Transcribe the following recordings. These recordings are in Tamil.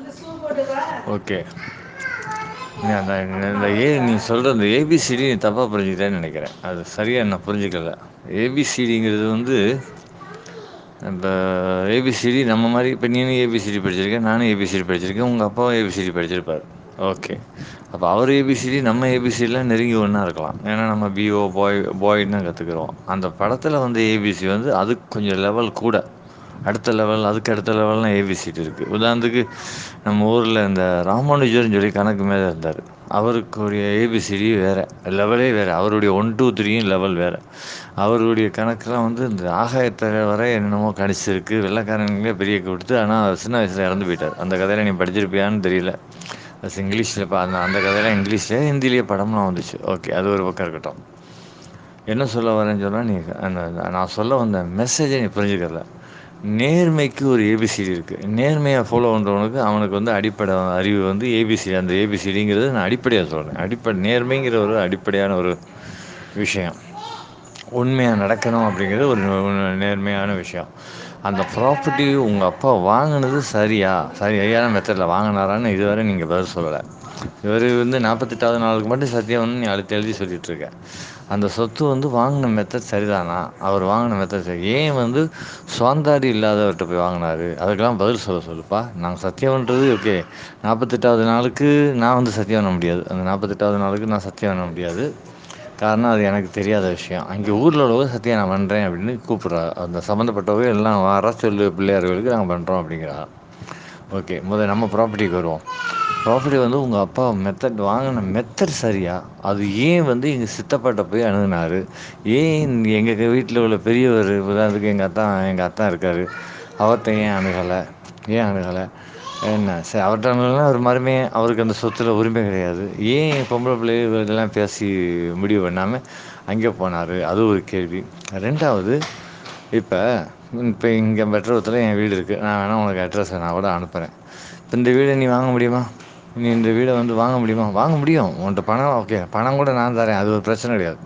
ஓகே நீ அந்த இந்த ஏ நீ சொல்ற அந்த ஏ பி சி டி நீ தப்பா புரிஞ்சுக்கிட்டேன்னு நெனைக்கிறே அது சரியா நா புரிஞ்சுக்கல ஏ பி சி டி ங்கிறது வந்து இப்ப ஏ பி சி டி நம்ம மாரி இப்ப நீனு ஏ பி சி டி படிச்சிருக்க நானு ஏ பி சி டி படிச்சிருக்கே உங்க அப்பாவு ஏ பி சி டி படிச்சிருப்பாரு ஓகே அப்ப அவர் ஏ பி சி டி நம்ம ஏ பி சி டி லா நெருங்கி ஒன்னா இருக்கலா ஏன்னா நம்ம பி ஓ பாய் பாய்னா கத்துக்குறோ அந்த படத்துல வந்து ஏ பி சி வந்து அதுக்கு கொஞ்சோ லெவல் கூட அடுத்த லெவல் அதுக்கு அடுத்த லெவல்னு ஏ பி சி டி இருக்கு உதாரணத்துக்கு நம்ம ஊர்ல இந்த ராமானுஜர்னு சொல்லி கணக்கு மேதை இருந்தாரு அவருக்குரிய ஏ பி சி டி வேற லெவலே வேற அவருடைய ஒன் டூ த்ரீயு லெவல் வேற அவருடைய கணக்குலா வந்து இந்த ஆகாயத்துல வர என்னென்னமோ கணிச்சிருக்கு வெள்ளக்காரனுங்களே பெரிய குடுத்து ஆனா சின்ன வயசுல எறந்து போயிட்டார் அந்த கதையில நீ படிச்சிருப்பியான்னு தெரியல பஸ் இங்கிலீஷ்ல ப அந்த அந்த கதையெல்லா இங்கிலீஷ்லயே ஹிந்திலயோ படம்லா வந்துச்சு ஓகே அது ஒரு பக்கோ இருக்கட்டு என்ன சொல்ல வரேன்னு சொன்னா நீ அந்த நா சொல்ல வந்த மெசேஜே நீ புரிஞ்சுக்கல நேர்மைக்கு ஒரு ஏ பி சி டி இருக்கு நேர்மையா ஃபாலோ பண்றவனுக்கு அவனுக்கு வந்து அடிப்பட அறிவு வந்து ஏ பி சி அந்த ஏ பி சி டி ங்கிறது நா அடிப்படையா சொல்றே அடிப்ப நேர்மைங்கிற ஒரு அடிப்படையான ஒரு விஷயோ உண்மையா நடக்கணு அப்டிங்கிறது ஒரு நேர்மையான விஷயோ அந்த ப்ராப்பர்ட்டி உங்க அப்பா வாங்குனது சரியா சரியான மெத்தட்ல வாங்குனாரான்னு இதுவர நீங்க பதில் சொல்லல இவரு வந்து நாப்பத்தெட்டாவது நாளுக்கு மட்டு சத்தியம் நீ அழுத்தி அழுத்தி சொல்லிட்டு இருக்க அந்த சொத்து வந்து வாங்குன மெத்தட் சரிதானா அவர் வாங்குன மெத்தட் சரி ஏ வந்து சுவந்தாரி இல்லாதவர்ட்ட போய் வாங்குனாரு அதுக்கெல்லா பதில் சொல்ல சொல்லுப்பா நாங்க சத்தியம் பண்றது ஓகே நாப்பத்தெட்டாவது நாளுக்கு நா வந்து சத்தியம் பண்ண முடியாது அந்த நாப்பத்தெட்டாவது நாளுக்கு நா சத்தியம் பண்ண முடியாது காரணோ அது எனக்கு தெரியாத விஷயோ அங்கே ஊர்ல உள்ளவங்க சத்தியோ நா பண்றே அப்டின்னு கூப்புட்றா அந்த சம்மந்தப்பட்டவங்க எல்லா வர சொல்லு பிள்ளையார் கோயிலுக்கு நாங்க பண்றோ அப்டிங்கிறா ஓகே மொத நம்ம ப்ராப்பர்ட்டிக்கு வருவோ ப்ராப்பர்ட்டி வந்து உங்க அப்பா மெத்தட் வாங்குன மெத்தட் சரியா அது ஏ வந்து எங்க சித்தப்பாட்ட போய் அணுகுனாரு ஏன் எங்க வீட்ல உள்ள பெரியவரு உதாரணத்துக்கு எங்க அத்தா எங்க அத்தா இருக்காரு அவர்ட்ட ஏ அணுகல ஏ அணுகல என்ன சரி அவர்ட்ட அணுகலனா அவர் மருமைய அவருக்கு அந்த சொத்துல உரிம கெடையாது ஏ பொம்பள பிள்ளைக இதெல்லா பேசி முடிவு பண்ணாம அங்கே போனாரு அது ஒரு கேள்வி ரெண்டாவது இப்ப இப்ப இங்க மெட்ரோத்துல எ வீடு இருக்கு நா வேணா உனக்கு அட்ரஸ் நா கூட அனுப்புறே இந்த வீட நீ வாங்க முடியுமா நீ இந்த வீட வந்து வாங்க முடியுமா வாங்க முடியு உன்ட்ட பணோ ஓகே பணோ கூட நா தரே அது ஒரு பிரச்சன கெடையாது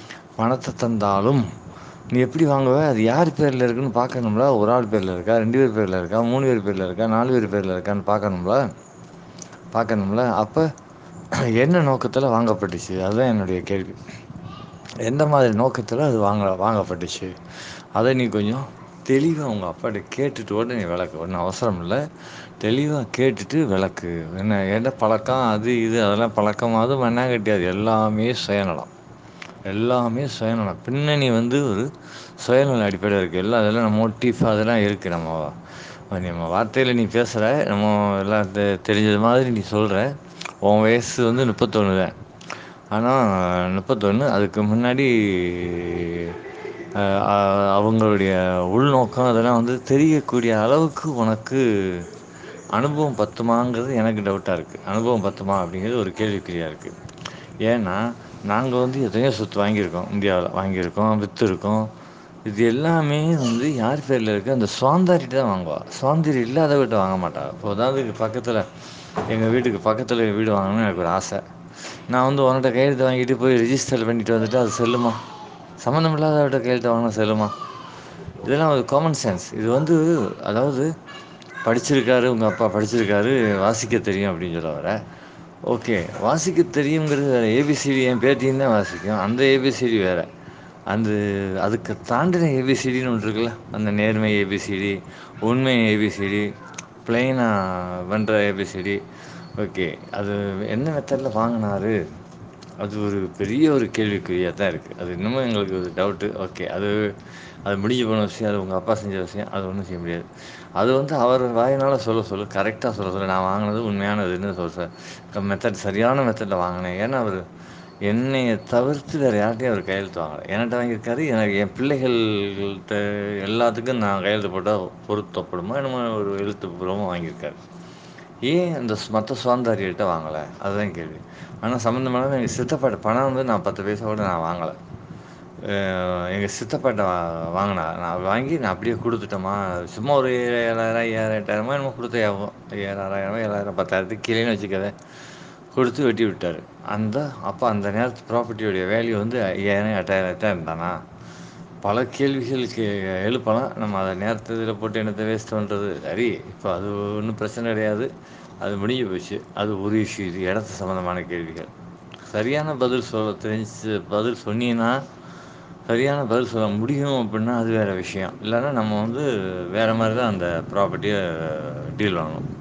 பணத்த தந்தாலும் நீ எப்டி வாங்குவ அது யார் பேர்ல இருக்குன்னு பாக்கணும்ல ஒரு ஆள் பேர்ல இருக்கா ரெண்டு பேர் பேர்ல இருக்கா மூணு பேர் பேர்ல இருக்கா நாலு பேர் பேர்ல இருக்கான்னு பாக்கணும்ல பாக்கணும்ல அப்ப என்ன நோக்கத்துல வாங்கப்பட்டுச்சு அதுதா என்னுடைய கேள்வி எந்த மாதிரி நோக்கத்துல அது வாங்க வாங்கப்பட்டுச்சு அத நீ கொஞ்சோ தெளிவா உங்க அப்பாட்ட கேட்டுட்டு கூட நீ வெளக்கு ஒன்னு அவசரம் இல்ல தெளிவா கேட்டுட்டு வெளக்கு என்ன எந்த பழக்கோ அது இது அதெல்லா பழக்கமாவது மண்ணாங்கட்டி அது எல்லாமே சுயநலோ எல்லாமே சுயநலோ பின்னணி வந்து ஒரு சுயநல அடிப்படைல இருக்கு எல்லா அதெல்லா மோட்டிஃப் அதெல்லா இருக்கு நம்ம நம்ம வார்த்தைல நீ பேசுற என்னமோ எல்லா தெ தெரிஞ்சது மாதிரி நீ சொல்ற ஒ வயசு வந்து நுப்பத்தொண்ணுதா ஆனா நுப்பத்தொன்னு அதுக்கு முன்னாடி அ அவங்களுடைய உள்நோக்கோ அதெல்லா வந்து தெரியக்கூடிய அளவுக்கு உனக்கு அனுபவம் பத்துமாங்கிறது எனக்கு டவுட்டா இருக்கு அனுபவம் பத்துமா அப்டிங்கிறது ஒரு கேள்விக்குறியா இருக்கு ஏன்னா நாங்க வந்து எத்தனையோ சொத்து வாங்கியிருக்கோ இந்தியாவுல வாங்கியிருக்கோ வித்துருக்கோ இது எல்லாமே வந்து யார் பேர்ல இருக்கு அந்த சுவாந்தாரிட்ட தா வாங்குவா சுவாந்தரி இல்லாதவர்கிட்ட வாங்க மாட்டா இப்போ உதாரணத்துக்கு பக்கத்துல எங்க வீட்டுக்கு பக்கத்துல வீடு வாங்கணுனு எனக்கு ஒரு ஆச நா வந்து உன்கிட்ட கையெழுத்து வாங்கிட்டு போய் ரிஜிஸ்டர் பண்ணிட்டு வந்துட்டா அது செல்லுமா சம்மந்தமில்லாதவர்ட்ட கையெழுத்து வாங்குனா செல்லுமா இதெல்லா ஒரு காமன் சென்ஸ் இது வந்து அதாவது படிச்சிருக்காரு உங்க அப்பா படிச்சிருக்காரு வாசிக்க தெரியு அப்டின்னு சொல்ல வர ஓகே வாசிக்க தெரியுங்கிறது வேற ஏ பி சி டி எ பேத்தியுந்தா வாசிக்கு அந்த ஏ பி சி டி வேற அந்து அதுக்கு தாண்டின ஏ பி சி டி ன்னு ஒன்னு இருக்குல்ல அந்த நேர்மை ஏ பி சி டி உண்மை ஏ பி சி டி பிளைனா பண்ற A B C D okay அது என்ன மெத்தட்ல வாங்குனாரு அது ஒரு பெரிய ஒரு கேள்விக்குறியாதா இருக்கு அது இன்னுமே எங்களுக்கு ஒரு டவுட்டு ஓகே அது அது முடிஞ்சு போன விஷயோ அது உங்க அப்பா செஞ்ச விஷயோ அது ஒன்னு செய்ய முடியாது அது வந்து அவர் வாயினால சொல்ல சொல்லு கரெக்டா சொல்ல சொல்லு நா வாங்குனது உண்மையானதுன்னு சொல்ல சொல் மெத்தட் சரியான மெத்தட்ல வாங்குனே ஏன்னா அவரு என்னைய தவிர்த்து வேற யார்ட்டயு அவரு கையெழுத்து வாங்கல எனட்ட வாங்கியிருக்காரு எனக்கு எ பிள்ளைகள் ட்ட எல்லாத்துக்கு நா கையெழுத்து போட்டா பொருத்தப்படுமோ என்னமோ ஒரு எழுத்துப்பூர்வமா வாங்கியிருக்காரு ஏ அந்த மத்த சுவாந்தாரிகள்ட்ட வாங்கல அதுதா கேள்வி ஆனா சம்மந்தமில்லாம எங்க சித்தப்பாட்ட பணோ வந்து நா பத்து பைசா கூட நா வாங்கல அ எங்க சித்தப்பாட்ட வாங்குனா நா வாங்கி நா அப்டியே குடுத்துட்டேமா சும்மா ஒரு ஏழாயிரோ ஐயாயிரோ எட்டாயிரமோ என்னமோ குடுத்த ஞாபகோ ஏழாயிரோ ஏழாயிரோ பத்தாயிரத்துக்கு கீழேன்னு வச்சுக்கவே குடுத்து வெட்டி விட்டாரு அந்த அப்ப அந்த நேரத்து ப்ராப்பர்ட்டியோடைய வேல்யூ வந்து ஐயாயிரோ எட்டாயிரோ எட்டாயிரோ தானா பல கேள்விகள் கே எழுப்பலா நம்ம அத நேரத்த இதுல போட்டு என்னத்த வேஸ்ட் பண்றது சரி இப்போ அது ஒன்னு பிரச்சன கெடையாது அது முடிஞ்சு போச்சு அது ஒரு இஷ்யூ இது எடத்து சம்மந்தமான கேள்விகள் சரியான பதில் சொல்ல தெரிஞ்சு பதில் சொன்னீன்னா சரியான பதில் சொல்ல முடியு அப்டின்னா அது வேற விஷயோ இல்லன்னா நம்ம வந்து வேற மாரிதா அந்த ப்ராப்பர்ட்டிய டீல் வாங்கணு